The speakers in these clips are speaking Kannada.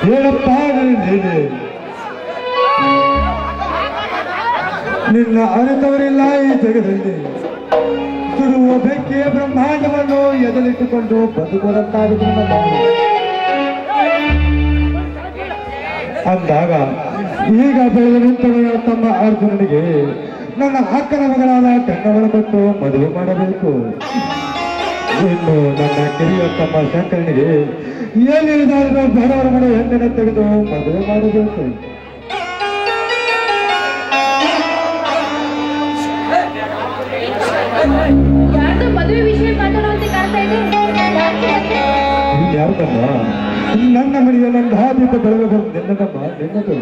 ಏನಪ್ಪ ನೀನೆ ನಿನ್ನ ಅರಿತವರಿಲ್ಲ ಈ ಜಗದಲ್ಲಿ ಸುಡುವ ಬೆಂಕಿಯ ಬ್ರಹ್ಮಾಂಡವನ್ನು ಎದಲಿಟ್ಟುಕೊಂಡು ಬದುಕುವಂತಾಗಿದೆ ನನ್ನ ಬಾಳು. ಅಂದಾಗ ಈಗ ಬೆಳೆದು ನಿಂತವರ ತಮ್ಮ ಅರ್ಜುನನಿಗೆ ನನ್ನ ಅಕ್ಕನ ಮಗಳಾದ ಕನ್ನವಳ ಕೊಟ್ಟು ಮದುವೆ ಮಾಡಬೇಕು ಇನ್ನು ನನ್ನ ಕಿರಿಯ ತಮ್ಮ ಶಂಕರನಿಗೆ ಎಲ್ಲಿದ್ದಾದರೂ ಬಡವರ ಮನೆ ಹೆಣ್ಣನ್ನು ತೆಗೆದು ಮದುವೆ ಮಾಡಬೇಕು ಯಾರ್ದೋ ಮದುವೆ ವಿಷಯ ಮಾತಾಡುವಂತೆ ಕಾಣ್ತಾ ಇದೆ ಯಾಕೆ ಮತ್ತೆ? ಯಾರ್ದಮ್ಮ ನನ್ನ ಮನೆಯ ನನ್ನ ಹಾದಿತ ಬೆಳಗ್ಗೆ ನಿನ್ನದಮ್ಮ ನಿನ್ನದು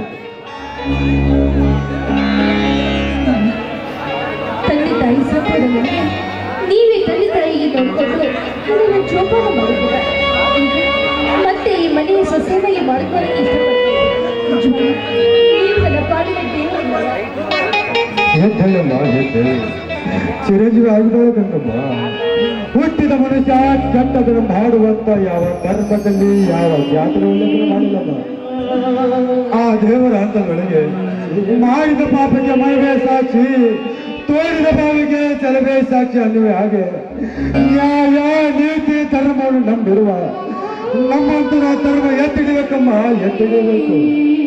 ತಂದೆ ತಾಯಿ ಸತ್ತೋದ ನನಗೆ ನೀವೇ ತಂದೆ ತಾಯಿಗೆ ನೋಡಿಕೊಂಡು ಅದನ್ನು ಜೋಪಾನ ಮಾಡಿದ್ದೀರ ಈಗ ಮತ್ತೆ ಈ ಮನೆಯ ಸೊಸೆಯಾಗಿ ಮಾಡ್ಕೊಳ್ಳೋಕೆ ಇಷ್ಟಪಡ್ತೀನಿ ಜೋಪಾನ, ನೀವು ನನ್ನ ಪಾಲಿನ ದೇವರಲ್ಲ ಹೆಜ್ಜೆಯಮ್ಮ ಹೆಜ್ಜೆ ಚಿರಂಜೀವಿ ಆಗಿದ್ದಾಳೆ ಗಂಗಮ್ಮ ಹುಟ್ಟಿದ ಮನುಷ್ಯ ಕೆಟ್ಟದನ್ನು ಮಾಡುವಂತ ಯಾವ ಕರ್ಮದಲ್ಲಿ ಯಾವ ಜಾತ್ರೆಯಲ್ಲಿ ಮಾಡಿಲ್ಲಮ್ಮ ಆ ದೇವರ ಹಂತಗಳಿಗೆ ಮಾಡಿದ ಪಾಪಕ್ಕೆ ಮೈವೇ ಸಾಕ್ಷಿ ತೋರಿದ ಬಾವಿಗೆ ಚಲವೇ ಸಾಕ್ಷಿ ಅನ್ನುವೆ ಹಾಗೆ ನ್ಯಾಯ ನೀತಿ ಧರ್ಮವನ್ನು ನಂಬಿರುವ ನಮ್ಮಂತರ ಧರ್ಮ ಎತ್ತಿಡಬೇಕಮ್ಮ ಎತ್ತಿಡಬೇಕು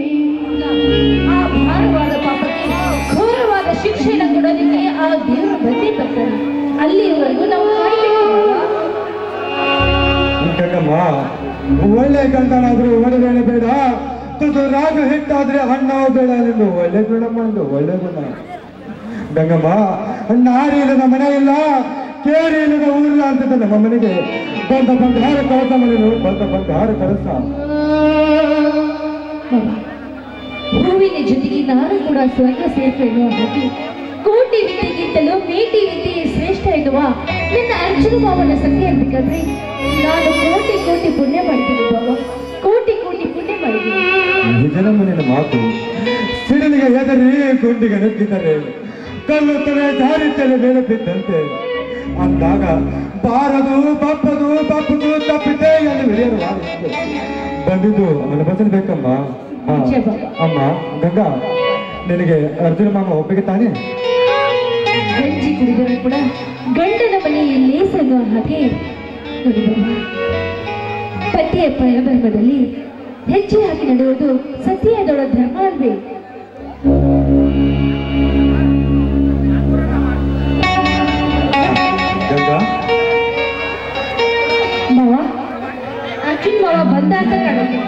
ಆ ಭಾರವಾದ ಪಾಪಕ್ಕೆ ಘೋರವಾದ ಶಿಕ್ಷೆಯನ್ನು ಕೊಡೋದಕ್ಕೆ ಆ ದೇವರು ಬಂದೇ ಬರ್ತಾನೆ ಅಲ್ಲಿಯವರೆಗೂ ನಾವು ಕಾಯ್ಬೇಕು ಗಂಗಮ್ಮ ಒಳ್ಳೆ ಗಂಡನಾದ್ರೂ ಒಡವೇಳೆ ಬೇಡ ತುದು ರಾಗ ಹಿಟ್ಟಾದ್ರೆ ಹಣ್ಣಾವು ಬೇಡ ನಿಂದು ಒಳ್ಳೆ ಗುಣಮ್ಮ ಅಂದು ಒಳ್ಳೆ ಗುಣ ಗಂಗಮ್ಮ ನಾರಿ ಇಲ್ಲದ ಮನೆ ಇಲ್ಲ ಕೇರಿ ಇಲ್ಲದ ಊರಿಲ್ಲ ಅಂತ ನಮ್ಮ ಮನೆಗೆ ಬಂದ ಬಂಗಾರ ಕಳಸ ಮನೆನು ಬಂದ ಬಂಗಾರ ಕಳಸ ಹೂವಿನ ಜೊತೆಗೆ ನಾನು ಕೂಡ ಸ್ವರ್ಗ ಸೇರ್ಪು ಎನ್ನುವ ಹಾಗೆ ಕೋಟಿ ವಿದ್ಯೆಗಿಂತಲೂ ಮೇಟಿ ವಿದ್ಯೆ ಶ್ರೇಷ್ಠ ಎನ್ನುವ ನನ್ನ ಅರ್ಜುನ ಮಾವನ ಸತ್ಯ ಇರ್ಬೇಕಾದ್ರೆ ನಾನು ಕೋಟಿ ಕೋಟಿ ಪುಣ್ಯ ಮಾಡಿದ್ದೀನಿ ಬಾಬಾ ಕೋಟಿ ಕೋಟಿ ಪುಣ್ಯ ಮಾಡಿದ್ದೀನಿ ನಿಜನ ಮನೆಯ ಮಾತು ಸಿಡಿಲಿಗೆ ಎದರಿ ಗುಂಡಿಗೆ ನುಗ್ಗಿದರೆ ಕಲ್ಲು ತಲೆ ದಾರಿ ತಲೆ ಮೇಲೆ ಬಿದ್ದಂತೆ ಅಂದಾಗ ಬಾರದು ಬಪ್ಪದು ಬಪ್ಪದು ತಪ್ಪಿದೆ ಎಂದು ಹಿರಿಯರು ವಾದಿಸಿದರು ಬಂದಿದ್ದು ಅವನ ಬಸನ್ ಬೇಕಮ್ಮ ಹಾ. ನಿಜ ಬಾಬಾ. ಅಮ್ಮ ಗಂಗಾ ನಿನಗೆ ಅರ್ಜುನ ಮಾಮ ಒಪ್ಪಿಗೆ ತಾನೇ ಗಂಜಿ ಕುಡಿದರೂ ಕೂಡ ಗಂಡನ ಮನೆಯಲ್ಲಿ ಲೇಸನ್ನುವ ಹಾಗೆ ನೋಡಿ ಬಾಬಾ ಪತಿಯ ಪರಧರ್ಮದಲ್ಲಿ ಹೆಜ್ಜೆ ಹಾಕಿ ನಡೆಯುವುದು ಸತಿಯಾದವಳ ಧರ್ಮ ಅಲ್ವೇ ಗಂಗಾ ಮಾವ ಅರ್ಜುನ್ ಮಾವ ಬಂದ ಅಂತ ಕಾಣುತ್ತೆ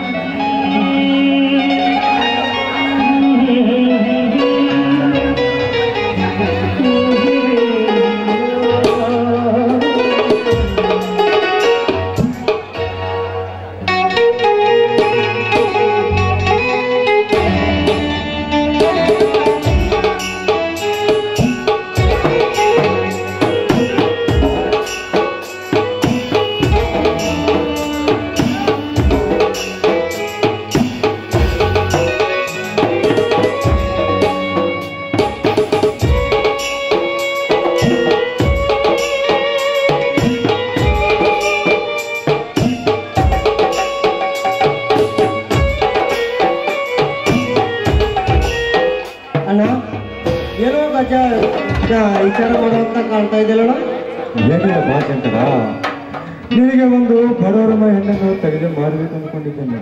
ಅಣ್ಣ ಏನೋ ಗಜ ವಿಚಾರ ಮಾಡುವಂತ ಕಾಣ್ತಾ ಇದೆಯಲ್ಲ ಏನಿಲ್ಲ ಬಾ ಶಂಕರ ನಿನಗೆ ಒಂದು ಬಡವರಮ್ಮ ಹೆಣ್ಣನ್ನು ತೆಗೆದು ಮಾಡಬೇಕು ಅನ್ಕೊಂಡಿದ್ದೇನೆ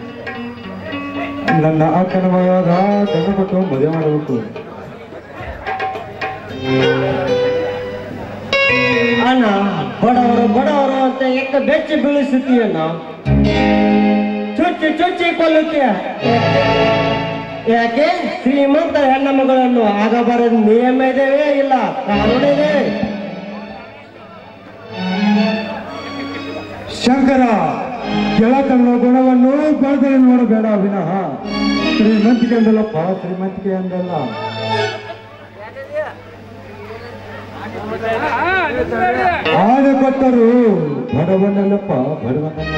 ನನ್ನ ಅಕ್ಕನ ಮಗದ ಗಂಡ ಕೊಟ್ಟು ಮದುವೆ ಮಾಡಬೇಕು ಅಣ್ಣ ಬಡವರು ಬಡವರು ಅಂತ ಎಕ್ಕ ಬೆಚ್ಚಿ ಬೀಳಿಸುತ್ತೀಯಣ್ಣ ಚುಚ್ಚಿ ಚುಚ್ಚಿ ಕೊಲ್ಲುತ್ತೀಯ ಯಾಕೆ ಶ್ರೀಮಂತ ಹೆಣ್ಣ ಮಗಳನ್ನು ಆಗಬಾರದು ನಿಯಮ ಇದೇವೇ ಇಲ್ಲ ಕಾನೂನು ಇದೆ ಶಂಕರ ಕೆಳತನ ಗುಣವನ್ನು ಬಡತನ ನೋಡಬೇಡ ವಿನಃ ಶ್ರೀಮಂತಿಕೆ ಅಂದಲ್ಲಪ್ಪ ಶ್ರೀಮಂತಿಕೆ ಅಂದಲ್ಲ ಆನೆ ಕೊಟ್ಟರು ಬಡವನಲ್ಲಪ್ಪ ಬಡವನಲ್ಲ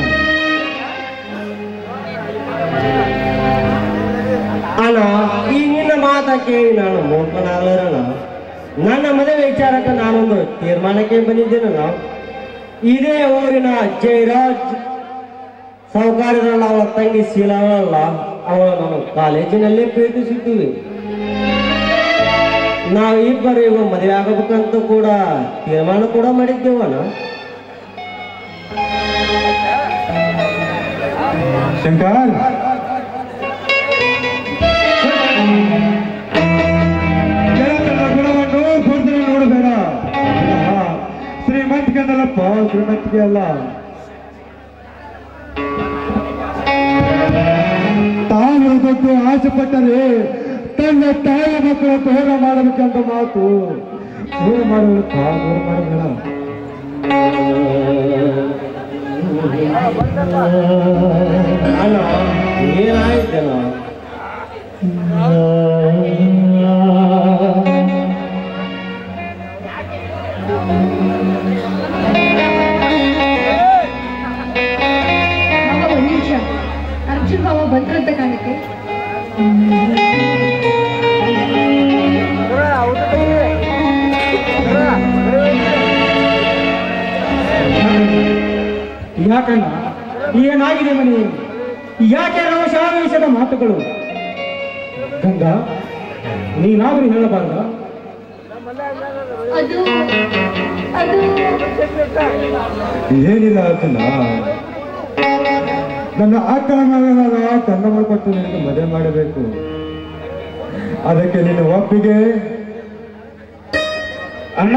ಅಣ್ಣ ಈ ನಿನ್ನ ಮಾತ ಕೇಳಿ ನಾನು ಮೂರ್ಖನಾಗಲರಣ ನನ್ನ ಮದುವೆ ವಿಚಾರಕ್ಕೆ ನಾನೊಂದು ತೀರ್ಮಾನಕ್ಕೆ ಬಂದಿದ್ದೇನಲ್ಲ ಇದೇ ಊರಿನ ಜಯರಾಜ್ ಸಾಹುಕಾರರಲ್ಲ ಅವಳ ತಂಗಿ ಶೀಲವಲ್ಲ ಅವಳ ನಾನು ಕಾಲೇಜಿನಲ್ಲೇ ಪ್ರೀತಿಸಿದ್ದೀವಿ ನಾವಿಬ್ಬರು ಈಗ ಮದುವೆ ಆಗಬೇಕಂತ ಕೂಡ ತೀರ್ಮಾನ ಕೂಡ ಮಾಡಿದ್ದೇವನ ಶಂಕರ್ ಗೆಳತನ ಗುಣವನ್ನು ಗುರುತಿನ ನೋಡಬೇಡ ಶ್ರೀಮಂತಿಗೆ ಅನ್ನಲ್ಲಪ್ಪ ಶ್ರೀಮಂತಿಗೆ ಅಲ್ಲ ತಾವು ಕೊಟ್ಟು ಆಸೆ ಪಟ್ಟರೆ ತನ್ನ ತಾಯಿ ಮಕ್ಕಳ ದೂರ ಮಾಡಬೇಕಂತ ಮಾತು ದೂರ ಮಾಡಬೇಕ ದೂರ ಮಾಡಬೇಡ ಅಣ್ಣ ಏನಾಯ್ತೇನೋ ಮಾವ ಒಂದ್ ನಿಮಿಷ ಅರ್ಜುನ್ ಮಾವ ಬಂದ್ರಂತ ಕಾಣುತ್ತೆ ಯಾಕಣ್ಣ ಏನಾಗಿದೆ ಮನೆ ಯಾಕೆ ರೋಷಾವೇಶದ ಮಾತುಗಳು ಗಂಗಾ ನೀನಾದ್ರೂ ಹೇಳಬಾರ್ದ ಅದು ಅದು ಏನಿಲ್ಲ ಅರ್ಜುನ ನನ್ನ ಅಕ್ಕನ ಮಗನಾದ ತಂದ ಮಾಡಿಕೊಟ್ಟು ನಿನಗೆ ಮದುವೆ ಮಾಡಬೇಕು ಅದಕ್ಕೆ ನಿನ್ನ ಒಪ್ಪಿಗೆ ಅಣ್ಣ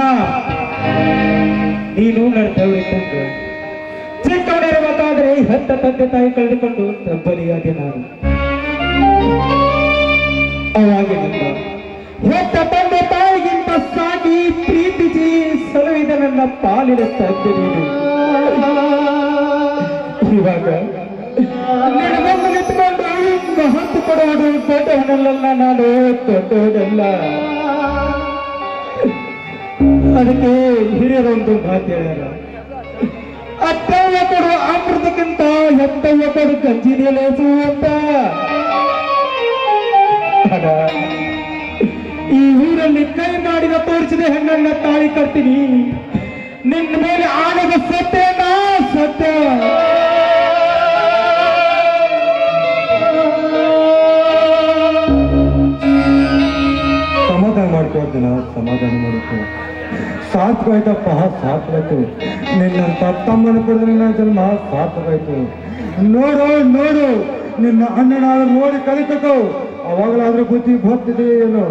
ನೀನು ನನ್ನ ದೇವರಿದ್ದಂತೆ ಚಿಕ್ಕವನಿರಬೇಕಾದ್ರೆ ಹೆತ್ತ ತಂದೆ ತಾಯಿ ಕಳೆದುಕೊಂಡು ತಬ್ಬಲಿಯಾದೆ ನಾನು ಅವಾಗಿನಿಂದ ಹೆತ್ತ ತಂದೆ ತಾಯಿಗಿಂತ ಸಾಗಿ ಪ್ರೀತಿಸಿ ಸಲುವಿದ ನನ್ನ ಪಾಲಿನ ತಂದೆ ನೀನು ಇವಾಗ ನಿನ್ನ ಬೆನ್ನು ನಿಂತ್ಕೊಂಡು ಮಹತ್ವ ಕೊಡುವುದು ದೊಡ್ಡವನಲ್ಲ ನಾನು ದೊಡ್ಡವನಲ್ಲ ಅದಕ್ಕೆ ಹಿರಿಯರೊಂದು ಮಾತು ಹೇಳ್ಯಾರ ಅತ್ತವ್ವ ಕೊಡುವ ಅಮೃತಕ್ಕಿಂತ ಎತ್ತವ್ವ ಕೊಡು ಗಂಜಿನ ಲೇಸು ಅಂತ ಅಡ, ಈ ಊರಲ್ಲಿ ಕೈ ಮಾಡಿದ ತೋರಿಸಿದ ಹೆಣ್ಣನ್ನ ತಾಳಿ ಕಟ್ತೀನಿ ನಿನ್ನ ಮೇಲೆ ಆನೆಗೆ ಸತ್ಯನಾ ಸತ್ಯ ಸಮಾಧಾನ ಮಾಡ್ಕೊಳ್ತೀನ ಸಮಾಧಾನ ಮಾಡ್ಕೊ ಸಾತ್ವಾಯ್ತಪ್ಪ ಸಾತ್ವಾಯ್ತು ನಿನ್ನಂತ ತಮ್ಮನ ಪಡೆದ ನಿನ್ನ ಜನ್ಮ ಸಾರ್ಥಕಾಯ್ತು ನೋಡು ನೋಡು ನಿನ್ನ ಅಣ್ಣನಾದ ನೋಡಿ ಕಲಿತಕೋ ಅವಾಗಲಾದ್ರೂ ಬುದ್ಧಿ ಬರ್ತಿದೆ ಏನು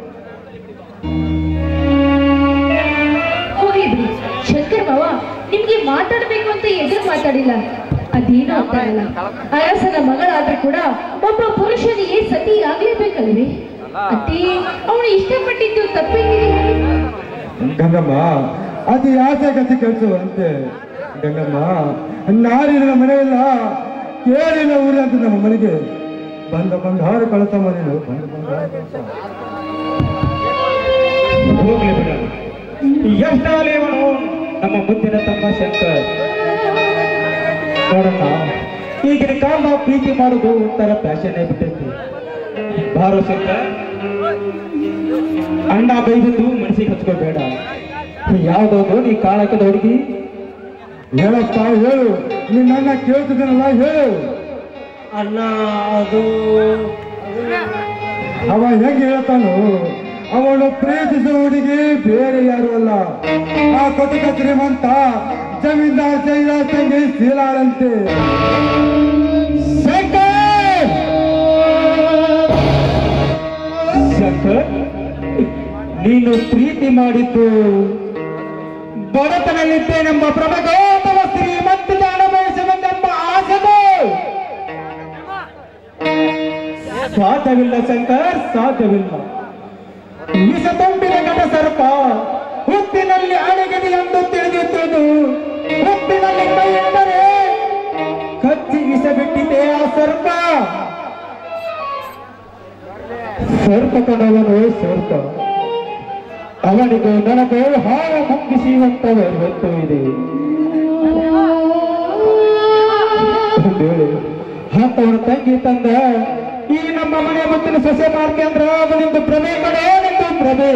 ಹೋಗಿ ಬಿಡಿ ಶಂಕರ್ ಮಾವ ನಿಮ್ಗೆ ಮಾತಾಡ್ಬೇಕು ಅಂತ ಎದುರು ಮಾತಾಡಿಲ್ಲ ಅದೇನು ಅಂತ ಅಲ್ಲ ಅರಸನ ಮಗಳಾದ್ರೂ ಕೂಡ ಒಬ್ಬ ಪುರುಷನಿಗೆ ಸತಿ ಆಗ್ಲೇಬೇಕಲ್ವೇ ಅದೇ ಅವನು ಇಷ್ಟಪಟ್ಟಿದ್ದು ತಪ್ಪೇನಿದೆ ಗಂಗಮ್ಮ ಅತಿ ಆಸೆ ಗತಿ ಕೆಲಸವಂತೆ ಗಂಗಮ್ಮ ನಾರಿನ ಮನೆಯಲ್ಲ ಕೇಳಿನ ಊರಂತ ನಮ್ಮ ಮನೆಗೆ ಬಂದ ಬಂಗಾರ ಕಳಸಮ್ಮ ನೀನು ಬಂದ ಬಂಗಾರ ಕಳಸ ಹೋಗ್ಲಿ ಬಿಡ ಎಷ್ಟಾಗಲಿ ಇವನು ನಮ್ಮ ಮುದ್ದಿನ ತಮ್ಮ ಶಂಕರ್ ನೋಡಣ್ಣ ಈಗಿನ ಕಾಲ ಪ್ರೀತಿ ಮಾಡೋದು ಒಂಥರ ಫ್ಯಾಷನ್ ಬಿಟ್ಟೈತಿ ಬಾರೋ ಶಂಕರ್ ಅಣ್ಣ ಬೈದದ್ದು ಮನಸ್ಸಿಗೆ ಹಚ್ಕೋಬೇಡ ಯಾವ್ದೊಂದು ನೀ ಕಾಳಕದ ಹುಡುಗಿ ಹೇಳಪ್ಪ ಹೇಳು ನಿನ್ನ ಅಣ್ಣ ಕೇಳ್ತಿದ್ದಾನಲ್ಲ ಹೇಳು ಅಣ್ಣ ಅದು ಅವ ಹೆಂಗೆ ಹೇಳ್ತಾನು ಅವಳು ಪ್ರೀತಿಸುವ ಹುಡುಗಿ ಬೇರೆ ಯಾರು ಅಲ್ಲ ಆ ಕೊಟ್ಟಿಕ ಶ್ರೀಮಂತ ಜಮೀನ್ದಾರ್ ಜೈಲ ತಂಗಿ ಶೀಲಾಳಂತೆ ಶಂಕರ್! ಶಂಕರ್ ನೀನು ಪ್ರೀತಿ ಮಾಡಿದ್ದು ಬಡತನಲ್ಲಿದ್ದೇನೆಂಬ ಪ್ರಭೆಗೋ ಅಥವಾ ಶ್ರೀಮಂತದ ಅನುಭವಿಸುವಂತೆಂಬ ಆಸೆಗೋ ಸಾಧ್ಯವಿಲ್ಲ ಶಂಕರ್ ಸಾಧ್ಯವಿಲ್ಲ ವಿಷ ತುಂಬಿದ ಘಟ ಸರ್ಪ ಹುತ್ತಿನಲ್ಲಿ ಅಡಗಿದೆ ಎಂದು ತಿಳಿದಿದ್ದುದು ಹುತ್ತಿನಲ್ಲಿ ಕೈ ಎಂದರೆ ಕಚ್ಚಿ ವಿಷ ಬಿಟ್ಟಿದೆ ಆ ಸರ್ಪ ಸರ್ಪ ಕಣವನು ಸರ್ಪ ಅವನಿಗೂ ನನಗೂ ಹಾರ ಮುಗಿಸುವಂತ ಹೊತ್ತು ಇದೆ ಒಂದು ವೇಳೆ ಅಂತವನ ತಂಗಿ ತಂದ ಈ ನಮ್ಮ ಮನೆ ಮುತ್ತಿನ ಸೊಸೆ ಮಾರ್ಕೆ ಅಂದ್ರ ಅವನಿಂದು ಪ್ರಭೆ ಕಡೆ ನಿಂದು ಪ್ರಭೆ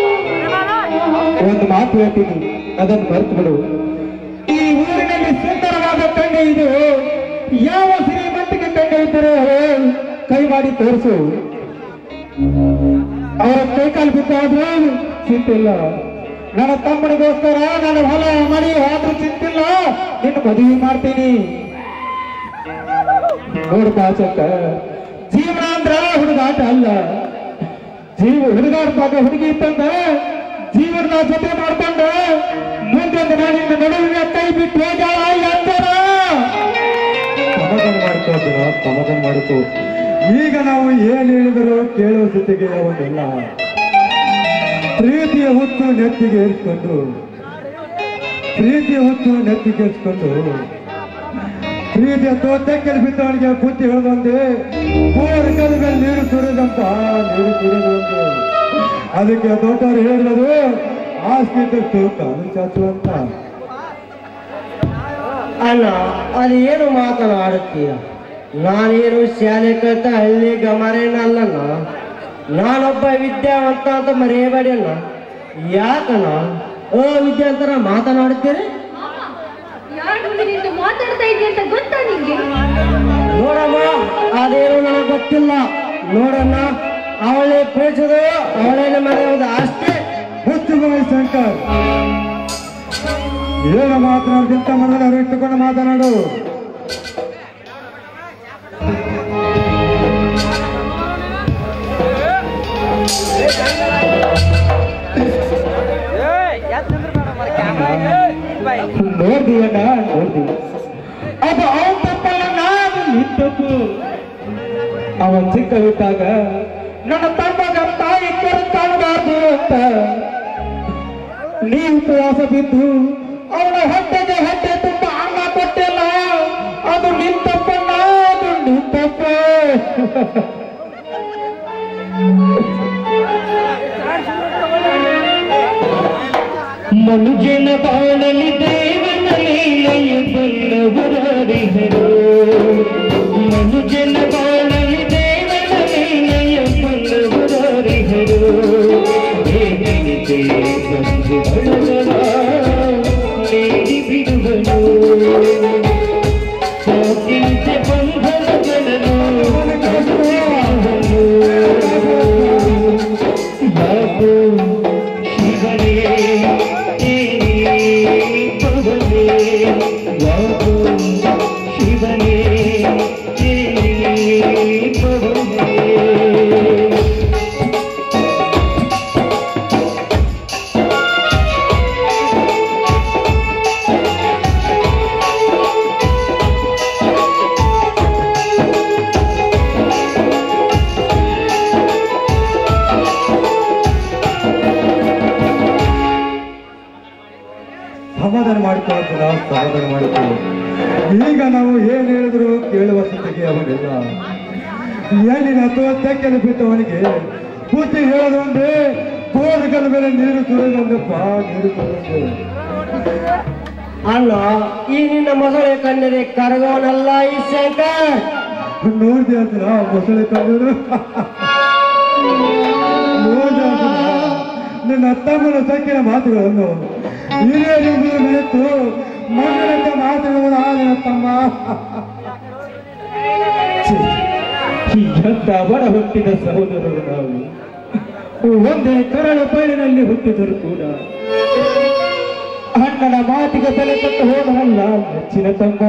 ಒಂದು ಮಾತು ಹೇಳ್ತೀನಿ ಅದನ್ನು ಮರೆತು ಬಿಡು ಈ ಊರಿನಲ್ಲಿ ಸುಂದರ ಯಾವ್ಯಾವ ಕಣ್ಣೆ ಇದೆ ಯಾವ ಶ್ರೀಮಂತಿಗೆ ಕಣ್ಣೆ ಇದ್ದರೆ ಕೈ ಮಾಡಿ ತೋರಿಸು ಅವರ ಕೈ ಕಾಲು ಬಿದ್ದಾದ್ರೂ ಚಿಂತಿಲ್ಲ ನನ್ನ ತಮ್ಮನಿಗೋಸ್ಕರ ನನ್ನ ಹೊಲ ಮನೆ ಆದ್ರೂ ಚಿಂತಿಲ್ಲ ನಿನ್ನ ಮದುವೆ ಮಾಡ್ತೀನಿ ನೋಡ್ತಾ ಚಕ್ಕ ಜೀವನ ಅಂದ್ರ ಹುಡುಗಾಟ ಅಲ್ಲ ಜೀವ ಹುಡುಗಾಡ್ದಾಗ ಹುಡುಗಿ ಇತ್ತಂದ ಜೀವನ ಜೊತೆ ಮಾಡ್ಕೊಂಡ ಮುಂದೊಂದು ನಾನಿನ ನಡುವಿನ ಕೈ ಬಿಟ್ಟು ಹೋಗ್ಯಾಳ ಎಂದರ ಸಮಾಧಾನ ಮಾಡ್ಕೋದ್ರ ಸಮಾಧಾನ ಮಾಡ್ಕೋ ಈಗ ನಾವು ಏನ್ ಹೇಳಿದರೂ ಕೇಳುವ ಜೊತೆಗೆ ಅವನಿಲ್ಲ ಪ್ರೀತಿಯ ಹುತ್ತು ನೆತ್ತಿಗೆ ಏರಿಸ್ಕೊಂಡು ಪ್ರೀತಿಯ ಹುತ್ತು ನೆತ್ತಿಗೆ ಏರಿಸ್ಕೊಂಡು ಪ್ರೀತಿಯ ತೋಟಕ್ಕೆ ಬಿದ್ದವನಿಗೆ ಬುದ್ಧಿ ಹೇಳದಂತೆ ಮೂರು ಕಲಿಗೆ ನೀರು ಸುರಿದಂತ ನೀರು ಸುರಿದಂತೆ ಅದಕ್ಕೆ ದೊಡ್ಡವರು ಹೇಳಿರೋದು ಆಸ್ತಿ ಇದ್ದಷ್ಟು ಕಾಲು ಚಾಚು ಅಂತ ಅಣ್ಣ ಅದು ಏನು ಮಾತನಾಡುತ್ತೀಯ ನಾನೇನು ಶಾಲೆ ಕಲಿತ ಹಳ್ಳಿ ಗಮರೇನಲ್ಲಣ್ಣ ನಾನೊಬ್ಬ ವಿದ್ಯಾವಂತ ಅಂತ ಮರೆಯಬೇಡಿ ಅಣ್ಣ ಯಾಕಣ್ಣ ಅವಿದ್ಯಾವಂತರ ಮಾತನಾಡುತ್ತೀರಿ ಯಾರು ಮುಂದೆ ನಿಂತು ಮಾತಾಡ್ತಾ ಇದ್ದೆ ಅಂತ ಗೊತ್ತಾ ನಿಂಗೆ ನೋಡಮ್ಮ ಅದೇನು ನನಗೆ ಗೊತ್ತಿಲ್ಲ ನೋಡಣ್ಣ ಅವಳೇ ಪ್ರೀತಿಸೋದು ಅವಳೇನೆ ಮರೆಯೋದು ಅಷ್ಟೇ ಹುಚ್ಚು ಬಾಯಿ ಶಂಕರ್ ಏನು ಮಾತನಾಡ್ತಿಂತ ಮನದಲ್ಲಿ ಇಟ್ಟುಕೊಂಡು ಮಾತನಾಡು ನೋಡ್ದಿ ಅಣ್ಣ ನೋಡ್ದಿ ಅದು ಅವನ ತಪ್ಪಲ್ಲ ನಾನು ನಿನ್ ತಪ್ಪು ಅವ ಚಿಕ್ಕವಿದ್ದಾಗ ನನ್ನ ತಮ್ಮಗ ತಾಯಿ ಕರು ಕಾಣಬಾರ್ದು ಅಂತ ನೀವು ಉಪವಾಸ ಬಿದ್ದು ಅವಳ ಹೊಟ್ಟೆಗೆ ಹೊಟ್ಟೆ ತುಂಬ ಅನ್ನ ಕೊಟ್ಟಿಲ್ಲ ಅದು ನಿನ್ ತಪ್ಪಲ್ಲ ಅದು ನಿನ್ ತಪ್ಪ ಮನುಜನ ಬಾಳಲಿ ದೇವನ ಲೀಲೆಯ ಬಲ್ಲವರಾರಿಹರು ಮನುಜನ ಬಾಳಲಿ ದೇವನ ಲೀಲೆಯ ಬಲ್ಲವರಾರಿಹರು ಹೇಗೆ ಬಂದು ಬಳಗವ ನೀಡಿ ಬಿಡುವನು ಸಾಕಿಂತೆ ಬಂಧನಗಳನ್ನು ಯಾಕೋ ಶಿವನೇ ಪವನೇ ಯಾಕೋ ಶಿವನೇ ಪವನೇ ಸಮಾಧಾನ ಮಾಡಿಕೊಳ್ಳುತ್ತಿಲ್ಲ ಸಮಾಧಾನ ಮಾಡಿಕೊಳ್ಳು ಈಗ ನಾವು ಏನ್ ಹೇಳಿದ್ರು ಕೇಳುವ ಸ್ಥಿತಿಗೆ ಅವನಿಲ್ಲ ಏನಿನ ತೋಟಕ್ಕೆ ಬಿದ್ದವನಿಗೆ ಬುದ್ಧಿ ಹೇಳದೊಂದೇ ಬೋರ್ಗಲ್ ಮೇಲೆ ನೀರು ಸುರಿದೊಂದಪ್ಪ ನೀರು ಸುರಿದೊಂದು ಅಣ್ಣ ಈ ನಿನ್ನ ಮೊಸಳೆ ಕಣ್ಣರೆ ಕರಗೋನಲ್ಲ ಈ ಶಂಕರ್ ನೋಡ್ದೆ ಅಂತ ಮೊಸಳೆ ಕಂಡು ನೋಡ್ದೆ ಅಂತ ನಿನ್ನ ತಮ್ಮನ ಸಂಖ್ಯೆಯ ಮಾತುಗಳನ್ನು ಹಿರಿಯರು ನಿಂತು ಮಗನಂತೆ ಮಾತುಗಳು ನಿನ್ನ ತಮ್ಮ ಛೀ, ಎಂತ ಬಡ ಹುಟ್ಟಿದ ಸಹೋದರರು ನಾವು ಒಂದೇ ಕರಳ ಬಯಲಿನಲ್ಲಿ ಹುಟ್ಟಿದರು ಕೂಡ ಅಣ್ಣನ ಮಾತಿಗೆ ತಲೆ ತಟ್ಟು ಹೋದನಲ್ಲ ನೆಚ್ಚಿನ ತಮ್ಮ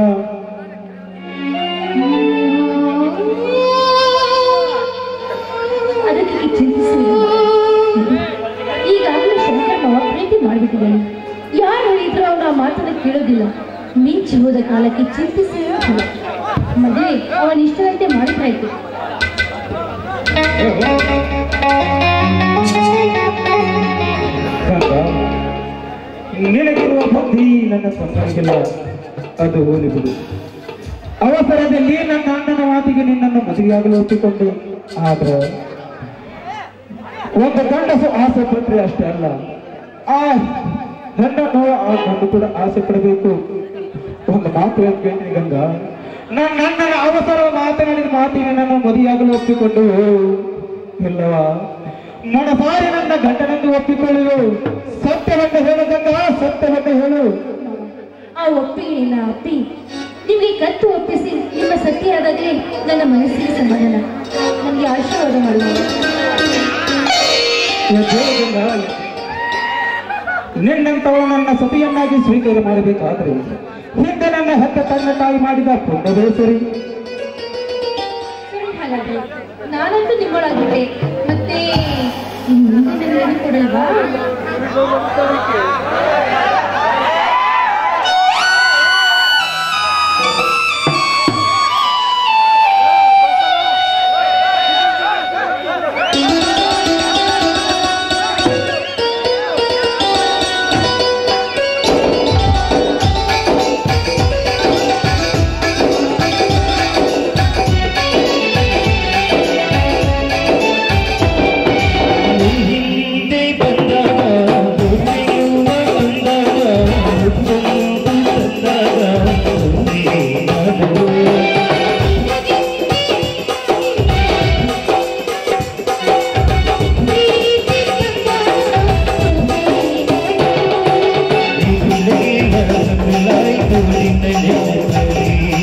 ಅದಕ್ಕೆ ಚಿಂತಿಸಲಿಲ್ಲ ಈಗಾಗಲೇ ಶಂಕರ್ ಮಾವ ಪ್ರೀತಿ ಮಾಡಿಬಿಟ್ಟಿದ್ದಾನೆ ಯಾರು ಹೇಳಿದ್ರು ಅವನ ಆ ಮಾತನ್ನ ಕೇಳೋದಿಲ್ಲ ಮಿಂಚಿ ಹೋದ ಕಾಲಕ್ಕೆ ಚಿಂತಿಸಿ ಮದುವೆ ಅವನ ಇಷ್ಟದಂತೆ ಮಾಡಿದ್ರಾಯ್ತು ಕಂದ, ನಿನಗಿರುವ ಬುದ್ಧಿ ನನ್ನ ತಮ್ಮನಿಗಿಲ್ಲ ಅದು ಹೋಲಿಬಿಡು ಅವಸರದಲ್ಲಿ ನನ್ನ ಅಣ್ಣನ ಮಾತಿಗೆ ನಿನ್ನನ್ನು ಮದುವೆಯಾಗಲು ಒಪ್ಪಿಕೊಂಡು ಆದ್ರೆ ಒಂದು ಗಂಡಸು ಆಸೆ ಪಟ್ರೆ ಅಷ್ಟೇ ಅಲ್ಲ ಆ ಹೆಣ್ಣನ್ನು ಆ ಗಂಡು ಕೂಡ ಆಸೆ ಪಡಬೇಕು ಒಂದು ಮಾತು ಹೇಳ್ತೀನಿ ಗಂಗ ನನ್ನ ಅಣ್ಣನ ಅವಸರ ಮಾತನಾಡಿದ ಮಾತಿಗೆ ನನ್ನ ಮದುವೆಯಾಗಲು ಒಪ್ಪಿಕೊಂಡು ಇಲ್ಲವಾ ಮನಸಾರಿ ನನ್ನ ಗಂಡನನ್ನು ಒಪ್ಪಿಕೊಳ್ಳಲು ಸತ್ಯವನ್ನು ಹೇಳು ಗಂಗ ಸತ್ಯವನ್ನು ಹೇಳು ಆ ಒಪ್ಪಿಗೆಯನ್ನ ಅಪ್ಪಿ ನಿಮಗೆ ಕತ್ತು ಒಪ್ಪಿಸಿ ನಿಮ್ಮ ಸತಿಯಾದಾಗಲೇ ನನ್ನ ಮನಸ್ಸಿಗೆ ಸಮಾಧಾನ ನನಗೆ ಆಶೀರ್ವಾದ ಮಾಡುವುದು ಯಥೇಚ್ಛ ನಿನ್ನಂತವ ನನ್ನ ಸತಿಯನ್ನಾಗಿ ಸ್ವೀಕಾರ ಮಾಡಬೇಕಾದ್ರೆ ಹಿಂದೆ ನನ್ನ ಹೆತ್ತ ತನ್ನ ತಾಯಿ ಮಾಡಿದ ಪುಣ್ಯವೇ ಸರಿ ಸರಿ ಹಾಗಾದ್ರೆ ನಾನಂತೂ ನಿಮ್ಮೊಳಗಿದ್ದೆ ಮತ್ತೆ ಮುಂದಿನ ಹೇಳಿಕೊಡಲ್ವಾ ಹಿಂದೆ ಬಂದಾಗ ಹುಟ್ಟಿಯುವ ಬಂದಾಗ ಹುಟ್ಟುವುದು ತಂದಾಗ ಹುಟ್ಟಿದನು. ನಿನ್ನೆಲಾಯ್ತು ನಿನ್ನ ನೆನಪಲ್ಲಿ.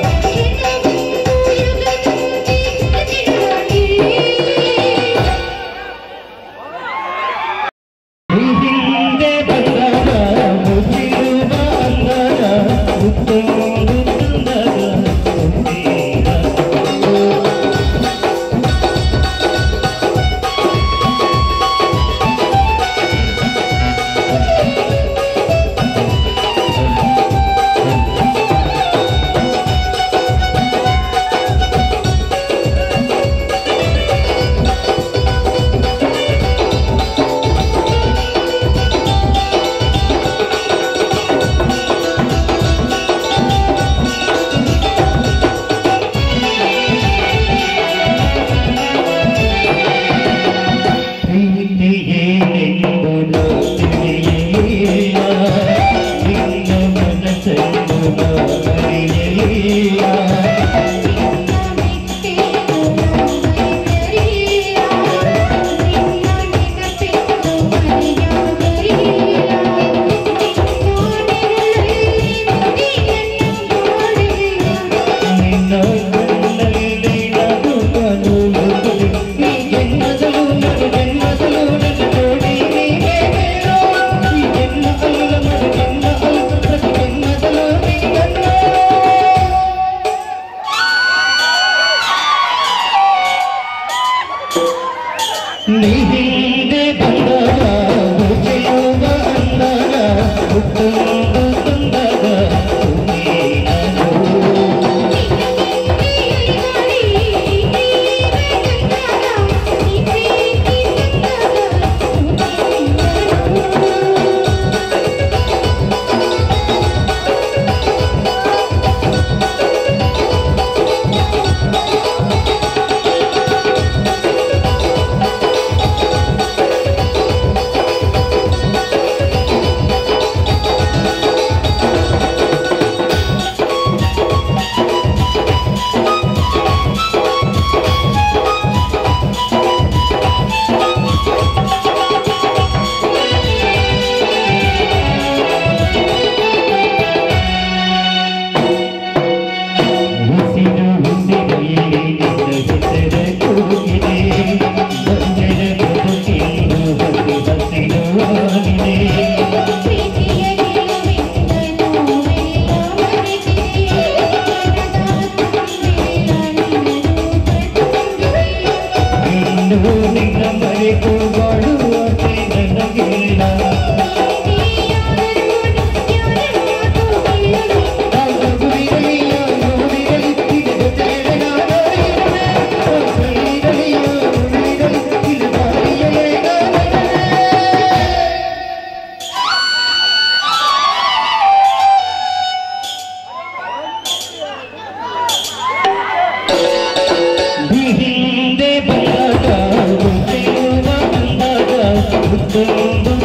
ಹಿಂದೆ ಬಂದಾಗ ಹುಟ್ಟಿಯುವ ಅಂದಾಗ ಹುಟ್ಟುವುದು ತಂದಾಗ ಹುಟ್ಟಿದನು. ಪ್ರೀತಿಯೇನೆಂದು ತಿಳಿಯಲಿಲ್ಲ ನಿನ್ನ ಮನಸ್ಸನ್ನು ಅರಿಯಲಿಲ್ಲ ನಿನ್ನ ಕಣ್ಣಲ್ಲಿ ನಗು ಕನುಲುಗಳು. ಈ ಜನ್ಮದಲ್ಲೂ ಮರು ಜನ್ಮದಲ್ಲೂ ನನ್ನ ಜೋಡಿ ನೀನೇ ಬೇರೋ. ಈ ಜನ್ಮ ಅಲ್ಲ ಮರು ಜನ್ಮ ಅಲ್ಲ ಪ್ರತಿ ಜನ್ಮದಲ್ಲೂ ನೀನನ್ನು. ನೀ ಹಿಂದೆ ಬಂದಾಗ ಹುಟ್ಟಿಯುವ ಅಂದಾಗ ಹುಟ್ಟುವುದು ತಂದಾಗ ನೀನನು. ಉಸಿರು ಉಸಿರಿಯಲ್ಲಿ ನಿನ್ನ ಹೆಸರ ಕೂಗಿದೆ ಬಂಜರ ಬದುಕಿನ್ನು ಹಸಿ ಹಸಿರು ಆಗಿದೆ ಇನ್ನು ನಿನ್ನ ಮರೆತು ಬಾಳುವ ಆಸೆ ನನಗಿಲ್ಲ ಆಗುವಿರಲಿಲ್ಲ ನೋಡಿರಲಿ ಇದು ಜೊತೆಗೆ ನಾನಿರುವೆ. ಒಬ್ಬಳಿರಲಿಲ್ಲ ನೋಡಿರಲಿ ಇದು ದಾರಿಯಲ್ಲೇ ನಾನಿರುವೆ. ಹಿಂದೆ ಬಂದಾಗ ಹುಟ್ಟಿಯುವ ಬಂದಾಗ ಹುಟ್ಟುವುದು